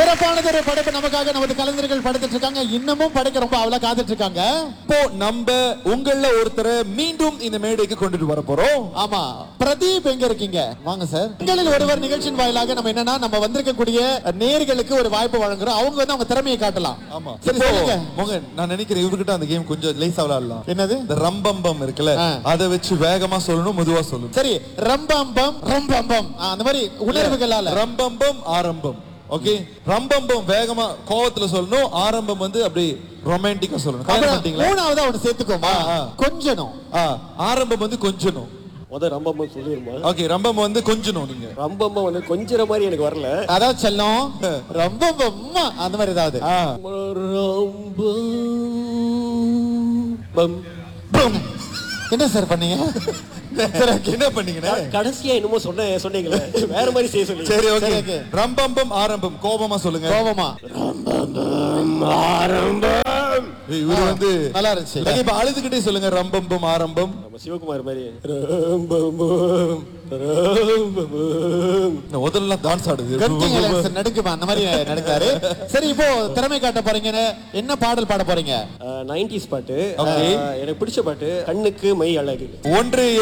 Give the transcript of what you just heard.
சிறப்பானது ஒரு படைப்பு நமக்காக நமது கலைஞர்கள் படைத்துட்டு இருக்காங்க இன்னமும் படைக்க ரொம்ப அவளா காத்துட்டு இருக்காங்க இப்போ நம்ம உங்கள ஒருத்தரை மீண்டும் இந்த மேடைக்கு கொண்டுட்டு வர போறோம் ஆமா பிரதீப் எங்க இருக்கீங்க வாங்க சார் உங்களில் ஒருவர் நிகழ்ச்சியின் வாயிலாக நம்ம என்னன்னா நம்ம வந்திருக்கக்கூடிய நேர்களுக்கு ஒரு வாய்ப்பு வழங்குறோம் அவங்க வந்து அவங்க திறமையை காட்டலாம் ஆமா சரி இப்போ, சொல்லுங்க மோகன் நான் நினைக்கிறேன் இவர்கிட்ட அந்த கேம் கொஞ்சம் லேசா விளையாடலாம் என்னது இந்த ரம்பம்பம் இருக்குல்ல ஆ. அதை வச்சு வேகமா சொல்லணும் மெதுவா சொல்லணும் சரி ரம்பம்பம் ரம்பம்பம் ஆ, அந்த மாதிரி உணர்வுகளால ரம்பம்பம் ஆரம்பம் ஓகே ரம்பம்பம் வேகமா கோவத்துல சொல்லணும் ஆரம்பம் வந்து அப்படி ரொமான்டிக்கா சொல்லணும் கல்யாணம் அப்புறம் பண்ணிட்டீங்களா மூணாவது அவனு சேர்த்துக்கோமா ஆ, ஆ. கொஞ்சணும் ஆ, ஆரம்பம் வந்து கொஞ்சணும் முத ரம்பம்மா சொல்லிருமா ஓகே ரம்பம் வந்து கொஞ்சணும் நீங்க ரம்பம்மா வந்து கொஞ்சிற மாதிரி எனக்கு வரல அதாவது செல்லம் ரம்பம்பம் அந்த மாதிரி ஏதாவது ஆ. ரம்பம் பம். என்ன சார் பண்ணீங்க சரி, okay. என்ன பண்ணீங்கண்ணே கடைசியா என்னமோ சொன்ன சொன்னீங்களே வேற மாதிரி செய்ய சொல்லி சரி ஓகே சரி, okay. ரம்பம்பம் ஆரம்பம் கோபமா சொல்லுங்க கோபமா ஆரம்பம் ஏய், இவரு வந்து நல்லா இருந்துச்சு Okay, இப்ப அழுதுகிட்டே சொல்லுங்க ரம்பம்பம் ஆரம்பம் நம்ம சிவகுமார் மாதிரி ரம்பம் ரம்பம் இந்த முதல்ல டான்ஸ் ஆடுது கட்டிங்க லேசர் நடுக்குமா அந்த மாதிரி நடுக்காரு சரி இப்போ திறமை காட்ட போறீங்க என்ன பாடல் பாட போறீங்க நைன்டிஸ் பாட்டு Okay. அஹ், எனக்கு பிடிச்ச பாட்டு கண்ணுக்கு மை அழகு ஒன்று